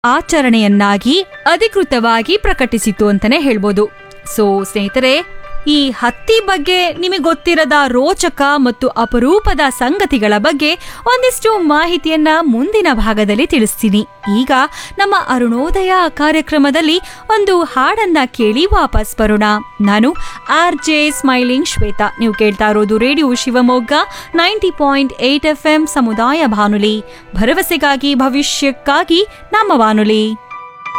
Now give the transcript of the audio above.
ಆಚರಣೆಯನ್ನಾಗಿ ಅಧಿಕೃತವಾಗಿ ಪ್ರಕಟಿಸಿತು ಅಂತಾನೆ ಹೇಳ್ಬೋದು ಸೊ ಸ್ನೇಹಿತರೆ ಈ ಹತ್ತಿ ಬಗ್ಗೆ ನಿಮಗೆ ಗೊತ್ತಿರದ ರೋಚಕ ಮತ್ತು ಅಪರೂಪದ ಸಂಗತಿಗಳ ಬಗ್ಗೆ ಒಂದಿಷ್ಟು ಮಾಹಿತಿಯನ್ನ ಮುಂದಿನ ಭಾಗದಲ್ಲಿ ತಿಳಿಸ್ತೀನಿ ಈಗ ನಮ್ಮ ಅರುಣೋದಯ ಕಾರ್ಯಕ್ರಮದಲ್ಲಿ ಒಂದು ಹಾಡನ್ನ ಕೇಳಿ ವಾಪಸ್ ಬರೋಣ ನಾನು ಆರ್ ಜೆ ಸ್ಮೈಲಿಂಗ್ ಶ್ವೇತಾ ನೀವು ಕೇಳ್ತಾ ಇರೋದು radio Shivamogga ninety point eight F M ಸಮುದಾಯ ಬಾನುಲಿ ಭರವಸೆಗಾಗಿ ಭವಿಷ್ಯಕ್ಕಾಗಿ ನಮ್ಮ ಬಾನುಲಿ